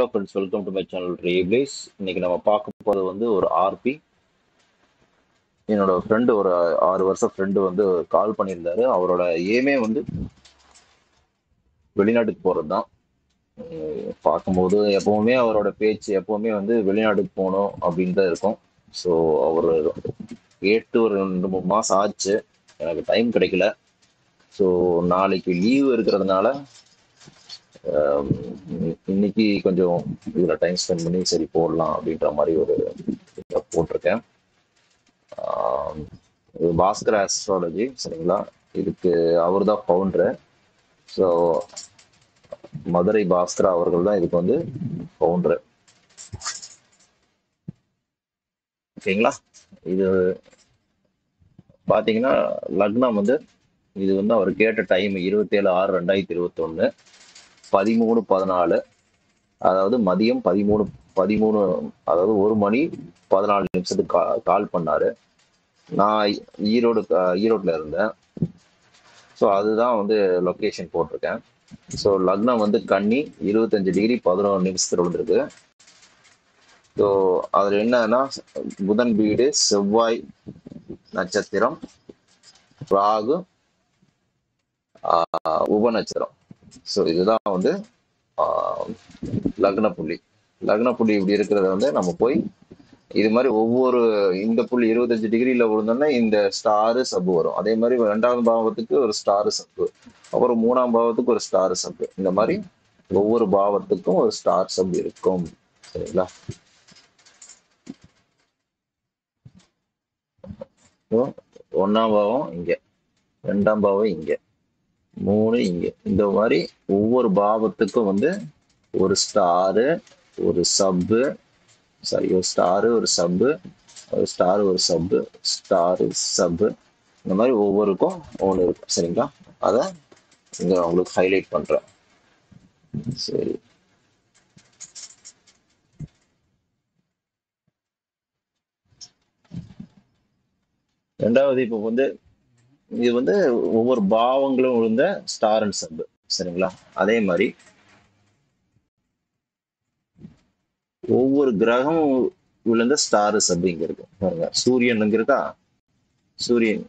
hello friends welcome to my channel replace இன்னைக்கு நம்ம பார்க்க போகிறது வந்து ஒரு ஆர்பி என்னோட ஃப்ரெண்டு ஒரு ஆறு வருஷம் ஃப்ரெண்டு வந்து கால் பண்ணியிருந்தாரு அவரோட ஏமே வந்து வெளிநாட்டுக்கு போகிறது தான் பார்க்கும்போது எப்பவுமே அவரோட பேச்சு எப்பவுமே வந்து வெளிநாட்டுக்கு போகணும் அப்படின்னு தான் இருக்கும் ஸோ அவர் கேட்டு ஒரு ரெண்டு மூணு மாதம் ஆச்சு எனக்கு டைம் கிடைக்கல ஸோ நாளைக்கு லீவு இருக்கிறதுனால ஆம், இன்னைக்கு கொஞ்சம் இதில் டைம் ஸ்பெண்ட் பண்ணி சரி போடலாம் அப்படின்ற மாதிரி ஒரு இதை போட்டிருக்கேன் ஆம், இது பாஸ்கர் ஆஸ்ட்ராலஜி சரிங்களா இதுக்கு அவர் தான் ஃபவுண்டரு ஸோ மதுரை பாஸ்கரா அவர்கள் தான் இதுக்கு வந்து ஃபவுண்டரு ஓகேங்களா இது பார்த்தீங்கன்னா லக்னம் வந்து இது வந்து அவர் கேட்ட டைம் இருபத்தேழு ஆறு ரெண்டாயிரத்தி இருபத்தொன்று பதிமூணு பதினாலு அதாவது மதியம் பதிமூணு பதிமூணு அதாவது ஒரு மணி பதினாலு நிமிஷத்துக்கு கா கால் பண்ணாரு நான் ஈரோடு ஈரோட்டில் இருந்தேன் ஸோ அதுதான் வந்து லொக்கேஷன் போட்டிருக்கேன் ஸோ லக்னம் வந்து கன்னி இருபத்தஞ்சு டிகிரி பதினோரு நிமிஷத்தில் விழுந்திருக்கு ஸோ அதில் என்னன்னா புதன் வீடு செவ்வாய் நட்சத்திரம் ராகு ஆஹ், உப நட்சத்திரம் ஸோ இதுதான் வந்து ஆஹ், லக்ன புள்ளி லக்ன புள்ளி இப்படி இருக்கிறத வந்து நம்ம போய் இது மாதிரி ஒவ்வொரு இந்த புள்ளி இருபத்தஞ்சு டிகிரியில் விழுந்தோன்னா இந்த ஸ்டாரு சப்பு வரும் அதே மாதிரி ரெண்டாவது பாவத்துக்கு ஒரு ஸ்டாரு சப்பு அப்புறம் மூணாம் பாவத்துக்கு ஒரு ஸ்டார் சப்பு இந்த மாதிரி ஒவ்வொரு பாவத்துக்கும் ஒரு ஸ்டார் சப் இருக்கும் சரிங்களா So, ஒண்ணாம் பாவம் இங்க ரெண்டாம் பாவம் இங்க மூணு இங்க இந்த மாதிரி ஒவ்வொரு பாவத்துக்கும் வந்து ஒரு ஸ்டாரு ஒரு சப்பு சாரி ஒரு ஸ்டாரு ஒரு சப்பு ஒரு ஸ்டார் ஒரு சப்பு ஸ்டாரு சப்பு இந்த மாதிரி ஒவ்வொருக்கும் ஒன்று இருக்கும் சரிங்களா அதை இங்க உங்களுக்கு ஹைலைட் பண்றேன் சரி ரெண்டாவது இப்போ வந்து இது வந்து ஒவ்வொரு பாவங்களும் விழுந்த ஸ்டார் அண்ட் சப் சரிங்களா அதே மாதிரி ஒவ்வொரு கிரகம் விழுந்த ஸ்டார் சப் இங்க இருக்கு பாருங்க சூரியன் இங்க இருக்கா சூரியன்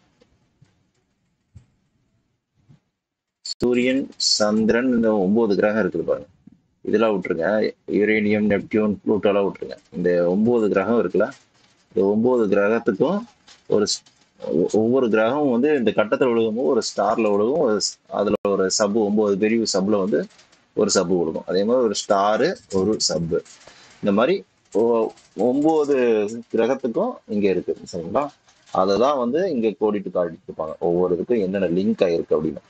சூரியன் சந்திரன் இந்த ஒன்பது கிரகம் இருக்குது பாருங்க இதெல்லாம் விட்டுருங்க யுரேனியம் நெப்டியூன் ப்ளூட்டோலாம் விட்டுருங்க இந்த ஒன்பது கிரகம் இருக்குல்ல இந்த ஒன்பது கிரகத்துக்கும் ஒரு ஸ்- ஒ- ஒவ்வொரு கிரகம் வந்து இந்த கட்டத்தில் விழுகும்போது ஒரு ஸ்டார்ல விழுகும் ஒரு ஸ்- அதுல ஒரு சப்பு ஒன்பது பெரிய சப்ல வந்து ஒரு சப்பு விழுகும் அதே மாதிரி ஒரு ஸ்டாரு ஒரு சப்பு இந்த மாதிரி ஒ- ஒன்பது கிரகத்துக்கும் இங்க இருக்கு சரிங்களா அதை தான் வந்து இங்க கோடிட்டு காட்டிட்டு இருப்பாங்க ஒவ்வொரு இதுக்கும் என்னென்ன லிங்க் ஆயிருக்கு அப்படின்னு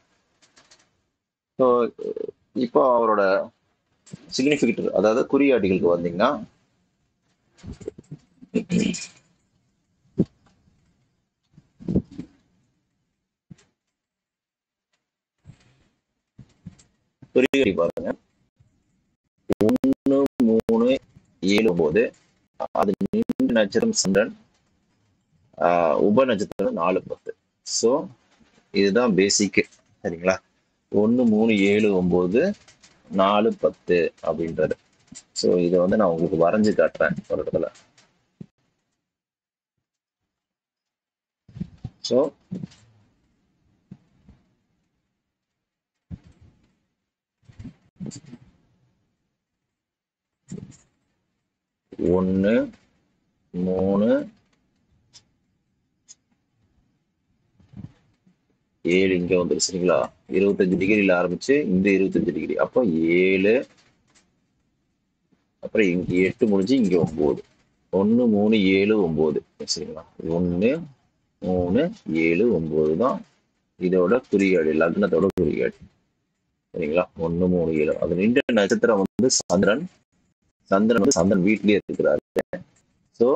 ஸோ இப்போ அவரோட சிக்னிஃபிகேட்டர் அதாவது குறியாட்டிகளுக்கு வந்தீங்கன்னா குறியாட்டி பாருங்க ஒன்று மூணு ஏழு ஒன்பது அது நீண்ட நட்சத்திரம் சந்திரன் ஆஹ் உப நட்சத்திரம் நாலு பத்து ஸோ இதுதான் பேசிக் சரிங்களா ஒன்று மூணு ஏழு ஒம்பது நாலு பத்து அப்படின்றது ஸோ இதை வந்து நான் உங்களுக்கு வரைஞ்சு காட்டுறேன் ஒரு இடத்துல ஸோ ஒன்று மூணு ஏழு இங்க வந்துரு சரிங்களா இருபத்தஞ்சு டிகிரில ஆரம்பிச்சு இந்த இருபத்தஞ்சு டிகிரி அப்போ ஏழு அப்புறம் இங்க எட்டு முடிஞ்சு இங்க ஒன்பது ஒன்று மூணு ஏழு ஒன்பது சரிங்களா ஒன்று மூணு ஏழு ஒன்பது தான் இதோட குறியாடி லக்னத்தோட குறியாடி சரிங்களா ஒன்று மூணு ஏழு அது நின்ற நட்சத்திரம் வந்து சந்திரன் சந்திரன் வந்து சந்திரன் வீட்லயே இருக்கிறாரு ஸோ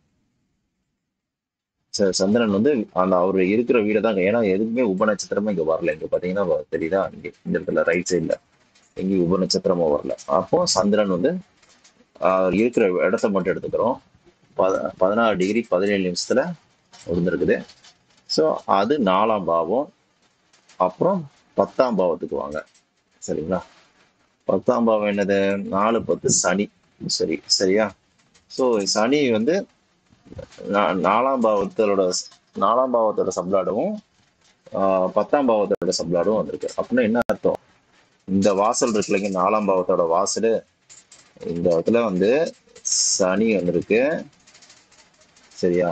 சந்திரன் வந்து அந்த அவர் இருக்கிற வீடை தான் ஏன்னா எதுக்குமே உப நட்சத்திரமா இங்க வரல இங்க பாத்தீங்கன்னா வ- தெரியுதா இங்க இந்த இடத்துல ரைட் சைட்ல எங்கேயும் உப நட்சத்திரமா வரல அப்போ சந்திரன் வந்து ஆஹ், இருக்கிற இடத்த மட்டும் எடுத்துக்கிறோம் பத- பதினாறு டிகிரி பதினேழு நிமிஷத்துல விழுந்திருக்குது ஸோ அது நாலாம் பாவம் அப்புறம் பத்தாம் பாவத்துக்கு வாங்க சரிங்களா பத்தாம் பாவம் என்னது நாலு பத்து சனி சரி சரியா ஸோ சனி வந்து நா- நாலாம் பாவத்தோட நாலாம் பாவத்தோட சப்ளாடவும் ஆஹ் பத்தாம் பாவத்தோட சப்ளாடும் வந்திருக்கு அப்படின்னா என்ன அர்த்தம் இந்த வாசல் இருக்கு இல்லைங்க நாலாம் பாவத்தோட வாசல் இந்த இடத்துல வந்து சனி வந்திருக்கு சரியா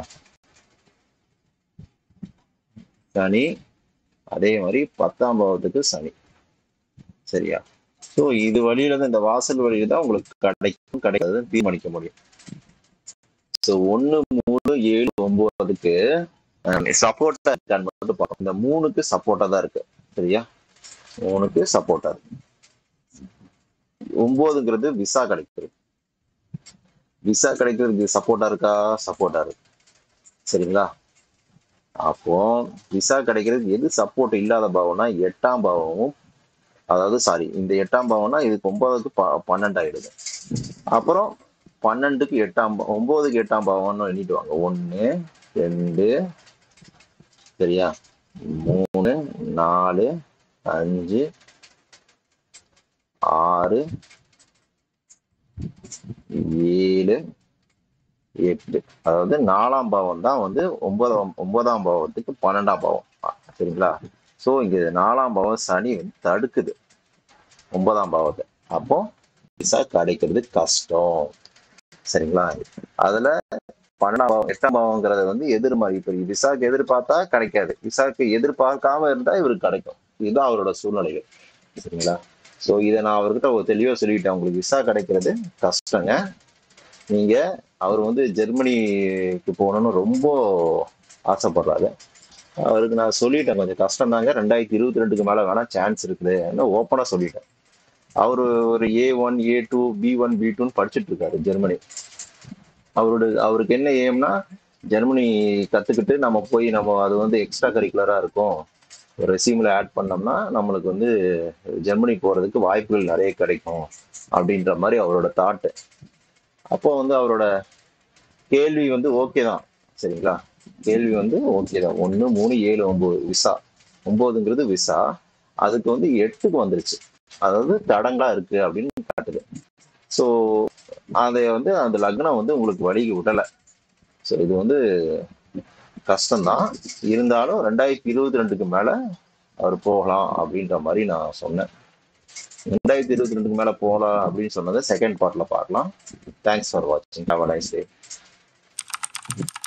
சனி அதே மாதிரி பத்தாம் பாவத்துக்கு சனி சரியா ஸோ இது வழியில தான் இந்த வாசல் வழியில தான் உங்களுக்கு கிடைக்கும் கிடைக்காதுன்னு தீர்மானிக்க முடியும் ஸோ ஒன்று மூணு ஏழு ஒன்பதுக்கு சப்போர்ட்டா இருக்கான்னு மட்டும் பார்க்கணும் இந்த மூணுக்கு சப்போர்ட்டா தான் இருக்கு சரியா மூணுக்கு சப்போர்ட்டா இருக்கு ஒன்பதுங்கிறது விசா கிடைக்கிறது விசா கிடைக்கிறதுக்கு சப்போர்ட்டா இருக்கா சப்போர்ட்டா இருக்கு சரிங்களா அப்போ விசா கிடைக்கிறது எது சப்போர்ட் இல்லாத பாவம்னா எட்டாம் பாவமும் அதாவது சாரி இந்த எட்டாம் பாவம்னா இதுக்கு ஒன்பதுக்கு ப- பன்னெண்டு ஆயிடுது அப்புறம் பன்னெண்டுக்கு எட்டாம் பா- ஒன்பதுக்கு எட்டாம் பாவம்னு எண்ணிட்டு வாங்க ஒன்று ரெண்டு சரியா மூணு நாலு அஞ்சு ஆறு ஏழு எட்டு அதாவது நாலாம் பாவம் தான் வந்து ஒன்பதாம் ஒன்பதாம் பாவத்துக்கு பன்னெண்டாம் பாவம் ஆ, சரிங்களா ஸோ இங்க நாலாம் பாவம் சனி வந்து தடுக்குது ஒன்பதாம் பாவத்தை அப்போ விசா கிடைக்கிறது கஷ்டம் சரிங்களா அதுல பன்னெண்டாம் பாவம் எட்டாம் பாவங்கிறது வந்து எதிர்மறை இப்போ விசாக்கு எதிர்பார்த்தா கிடைக்காது விசாக்கு எதிர்பார்க்காம இருந்தா இவருக்கு கிடைக்கும் இதுதான் அவரோட சூழ்நிலைகள் சரிங்களா ஸோ இதை நான் அவர்கிட்ட ஒரு தெளிவா சொல்லிட்டேன் உங்களுக்கு விசா கிடைக்கிறது கஷ்டங்க நீங்க அவர் வந்து ஜெர்மனிக்கு போகணும்னு ரொம்ப ஆசைப்படுறாரு அவருக்கு நான் சொல்லிட்டேன் கொஞ்சம் கஷ்டம் தாங்க ரெண்டாயிரத்தி இருபத்தி ரெண்டுக்கு மேல வேணா சான்ஸ் இருக்குது ஓப்பனா சொல்லிட்டேன் அவர் ஒரு A one A two B one B டூன்னு படிச்சுட்டு இருக்காரு ஜெர்மனி அவரோட அவருக்கு என்ன ஏம்னா ஜெர்மனி கத்துக்கிட்டு நம்ம போய் நம்ம அது வந்து எக்ஸ்ட்ரா கரிக்குலரா இருக்கும் ரெசியூம்ல ஆட் பண்ணோம்னா நம்மளுக்கு வந்து ஜெர்மனி போறதுக்கு வாய்ப்புகள் நிறைய கிடைக்கும் அப்படின்ற மாதிரி அவரோட தாட்டு அப்போ வந்து அவரோட கேள்வி வந்து ஓகே தான் சரிங்களா கேள்வி வந்து ஓகே தான் ஒன்று மூணு ஏழு ஒம்பது விசா ஒம்போதுங்கிறது விசா அதுக்கு வந்து எட்டுக்கு வந்துருச்சு அதாவது தடங்களா இருக்கு அப்படின்னு காட்டுது ஸோ அதை வந்து அந்த லக்னம் வந்து உங்களுக்கு வழிக்கு விடலை ஸோ இது வந்து கஷ்டம்தான் இருந்தாலும் ரெண்டாயிரத்தி இருபத்தி ரெண்டுக்கு மேல அவர் போகலாம் அப்படின்ற மாதிரி நான் சொன்னேன் ரெண்டாயிரத்தி இருபத்தி ரெண்டுக்கு மேல போகலாம் அப்படின்னு சொன்னதை செகண்ட் பார்ட்ல பார்க்கலாம் தேங்க்ஸ் ஃபார் வாட்சிங் ஹாவ் அ நைஸ் டே